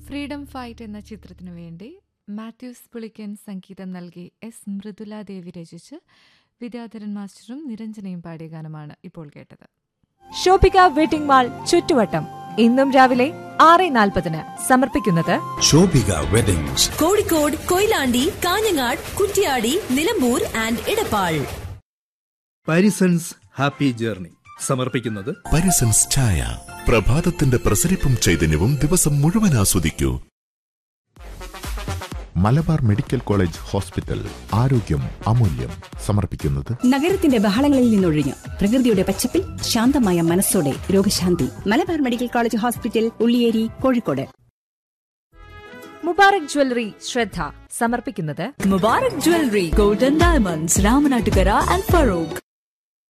freedom fight എന്ന ചിത്രത്തിനു വേണ്ടി മാത്യൂസ് പുളിക്കൻ സംഗീതം നൽകി എസ് മൃദുല ദേവി രചിച്ച് വിദ്യാധരൻ മാസ്റ്ററും നിരഞ്ജനയും പാടിയ ഗാനമാണ് ഇപ്പോൾ കേട്ടത് ഷോപ്പിക വെഡിംഗ് മാൾ ചുറ്റുവട്ടം ഇന്നും രാവിലെ ആറ് നാൽപ്പതിന് സമർപ്പിക്കുന്നത് Shobhika weddings Kozhikode Koyilandy Kanhangad Kuttiady Nilambur and Edappal Parisons happy journey സമർപ്പിക്കുന്നത് പരിസൻസ് ചായ പ്രഭാതത്തിന്റെ പ്രസരിപ്പും ചൈതന്യവും ദിവസം മുഴുവൻ ആസ്വദിക്കൂ മലബാർ മെഡിക്കൽ കോളേജ് ഹോസ്പിറ്റൽ ആരോഗ്യം അമൂല്യം സമർപ്പിക്കുന്നത് നഗരത്തിന്റെ ബഹളങ്ങളിൽ നിന്നൊഴിഞ്ഞ് പ്രകൃതിയുടെ പച്ചപ്പിൽ ശാന്തമായ മനസ്സോടെ രോഗശാന്തി Malabar medical college hospital Ulliyeri Kozhikode Mubarak jewellery ശ്രദ്ധ സമർപ്പിക്കുന്നത് Mubarak jewellery golden diamonds Ramanattukara and Farooq